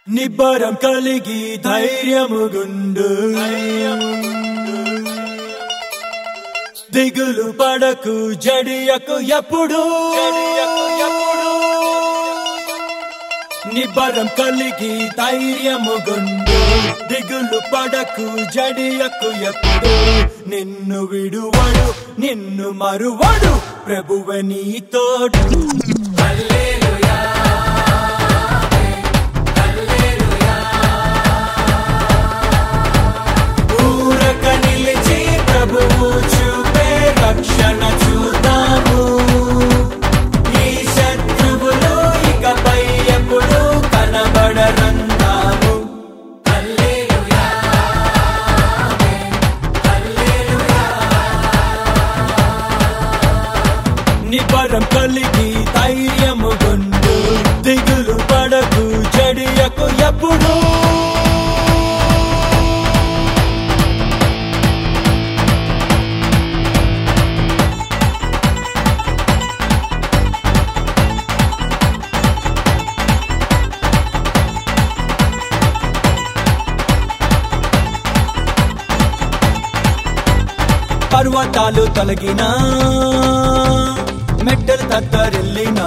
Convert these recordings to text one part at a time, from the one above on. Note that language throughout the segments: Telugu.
నిబ్బరం కలిగి ధైర్యముగుండు దిగులు పడకు జడియకు ఎప్పుడు నిబ్బరం కలిగి ధైర్యముగుండు దిగులు పడకు జడియకు ఎప్పుడు నిన్ను విడువడు నిన్ను మరువడు ప్రభువే నీ తోడు ఊరక నిలిచి ప్రభువు చూపే రక్షణ చూద్దాము ఈ శత్రువులు ఇకపై ఎప్పుడు కనబడరందాము నిబరం కలిగి ధైర్యము గుండు దిగులు పడకు జడియకు ఎప్పుడు పర్వతాలు తొలగినా మెట్టలు తత్తరిల్లినా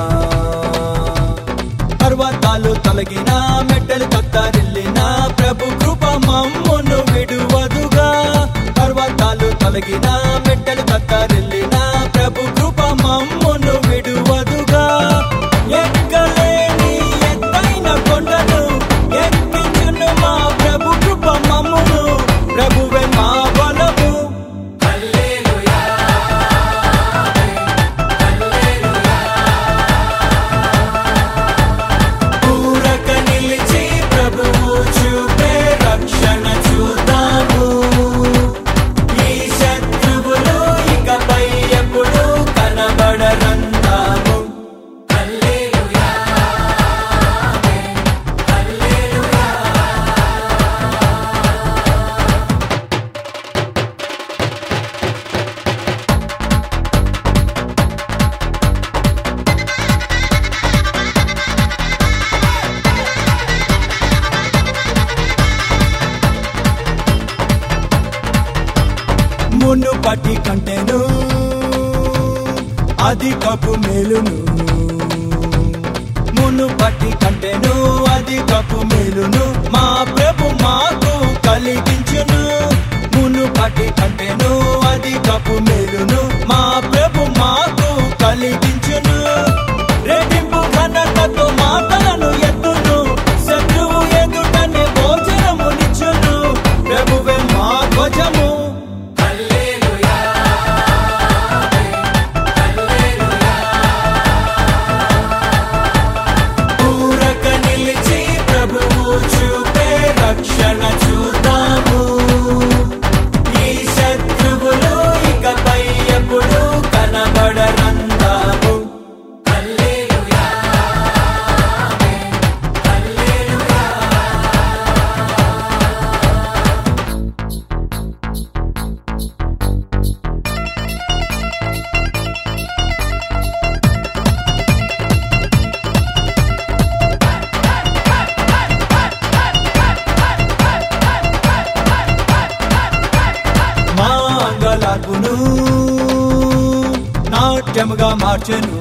పర్వతాలు తొలగినా మెట్టలు తత్తరిల్లినా ప్రభు కృప మమ్మును విడువదుగా పర్వతాలు తొలగినా మెట్టలు తత్తరిల్లినా ప్రభు కృప మమ్మును విడువదుగా ఎక్కలేని ఎత్తైన కొండను ఎక్కించును మా ప్రభు కృప మమ్మును ప్రభువే మా బలము ఊరక నిలిచి ప్రభువు చూపే రక్షణ చూద్దాము ఈ శత్రువులు ఇకపై ఎప్పుడు కనబడరందాము మునుపటి కంటేను అధికపు మేలును మునుపటి కంటేను అధికపు మేలును మా ప్రభు మాకు కలిగించును మునుపటి కంటేను అధికపు మేలును మా ప్రభు మాకు కలిగించును రెట్టింపు ఘనతతో మాటలను ఎత్తును శత్రువు ఎదుటనే భోజనమునిచ్చును ప్రభువే మా ధ్వజము ఊరక నిలిచి ప్రభువు చూపే రక్షణ చూద్దాము ఈ శత్రువులు ఇకపై ఎప్పుడు కనబడరందాము మా అంగలార్పును నాట్యముగా మార్చెను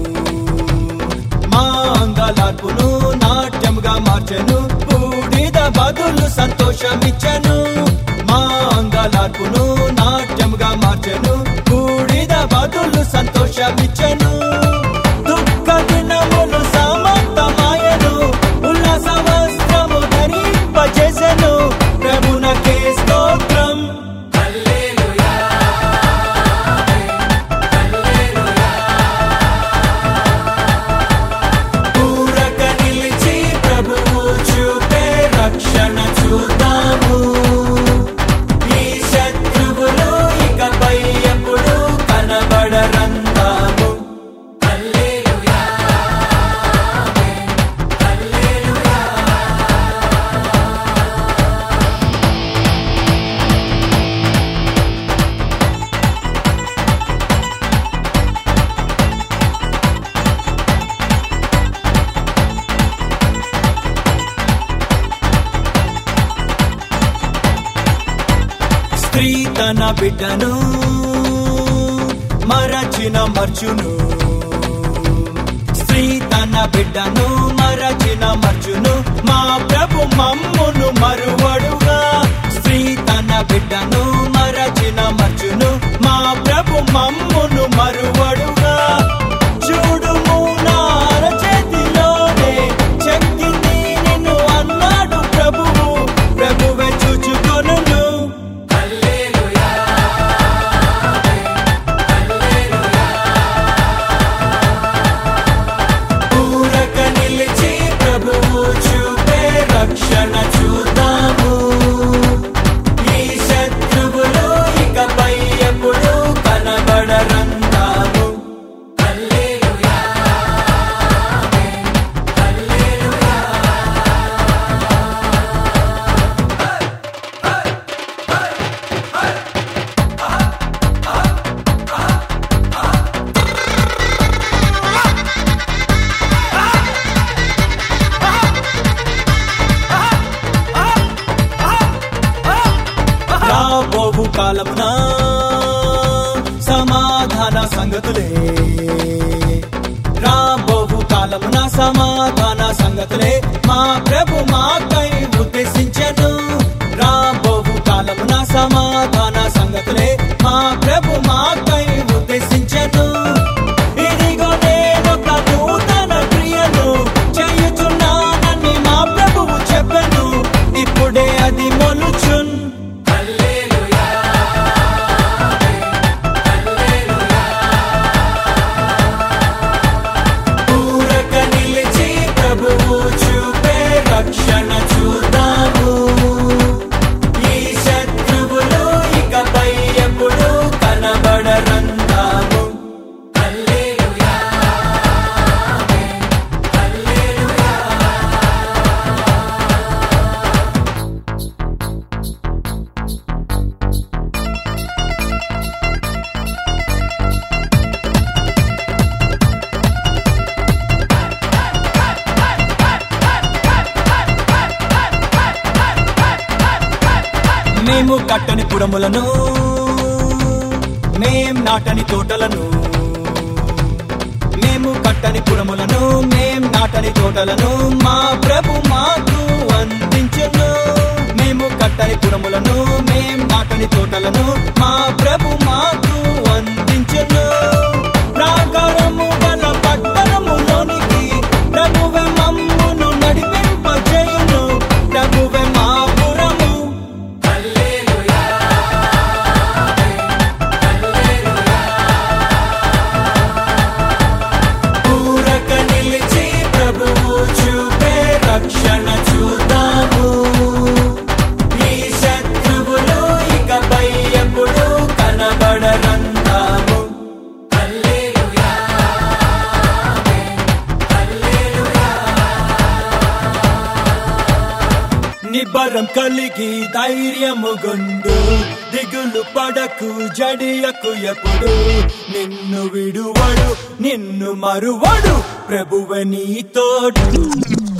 మా అంగలార్పును నాట్యముగా మార్చెను బూడిద బదులు సంతోషమిచ్చెను మా అంగలార్పును నాట్యముగా మార్చెను బూడిద బదులు సంతోషమిచ్చెను దుఃఖ దినములు సమర్థమాయను ఉల్లాస వస్త్రము ధరింపజేసెను ప్రభునకే స్తోత్రం ఊరక నిలిచి ప్రభువు చూపే రక్షణ చూద్దాము స్త్రీ తన బిడ్డను మరచిన మర్చును స్త్రీ తన బిడ్డను మరచిన మర్చును మా ప్రభు మమ్మును మరువడుగా స్త్రీ తన బిడ్డను మరచిన మర్చును మా ప్రభు మమ్మును మరువడుగా చూడుము నా అరచేతిలోనే చెక్కింది నిన్ను అన్నాడు ప్రభువు ప్రభువే చూచుకొనును ఊరక నిలిచి ప్రభువు చూపే రక్షణ చూద్దాము ఈ శత్రువులు ఇకపై ఎప్పుడు కనబడరందాము రాబోవు కాలమున సమాధాన సంగతులే రాబోవు కాలమున సమాధాన సంగతులే మా ప్రభు మాకై ఉద్దేశించను రాబోవు కాలమున సమాధాన సంగతులే మా ప్రభు మాకై ఉద్దేశించను ఇదిగో నేనొక నూతన క్రియను చేయుచున్నానని మా ప్రభువు చెప్పను ఇప్పుడే అది మొలుచున్ ఊరక నిలిచి ప్రభువు చూపే రక్షణ చూద్దాము ఈ శత్రువులు ఇకపై ఎప్పుడు కనబడరందాము మేము కట్టని పురములను మేం నాటని తోటలను మేము కట్టని పురములను మేం నాటని తోటలను మా ప్రభు మాకు అందించును మేము కట్టని పురములను మేం నాటని తోటలను మా ప్రభు మాకు అందించును ప్రాకారము గల పట్టణములోనికి ప్రభువే మమ్మును నడిపింపజేయును ప్రభువే మా పురము ఊరక నిలిచి ప్రభువు చూపే రక్షణ చూద్దాము ఈ శత్రువులు ఇకపై ఎప్పుడు కనబడరందాము నిబ్బరం కలిగి ధైర్యము గుండు దిగులు పడకు జడియకు ఎప్పుడు నిన్ను విడువడు నిన్ను మరువడు ప్రభువ నీ తోడు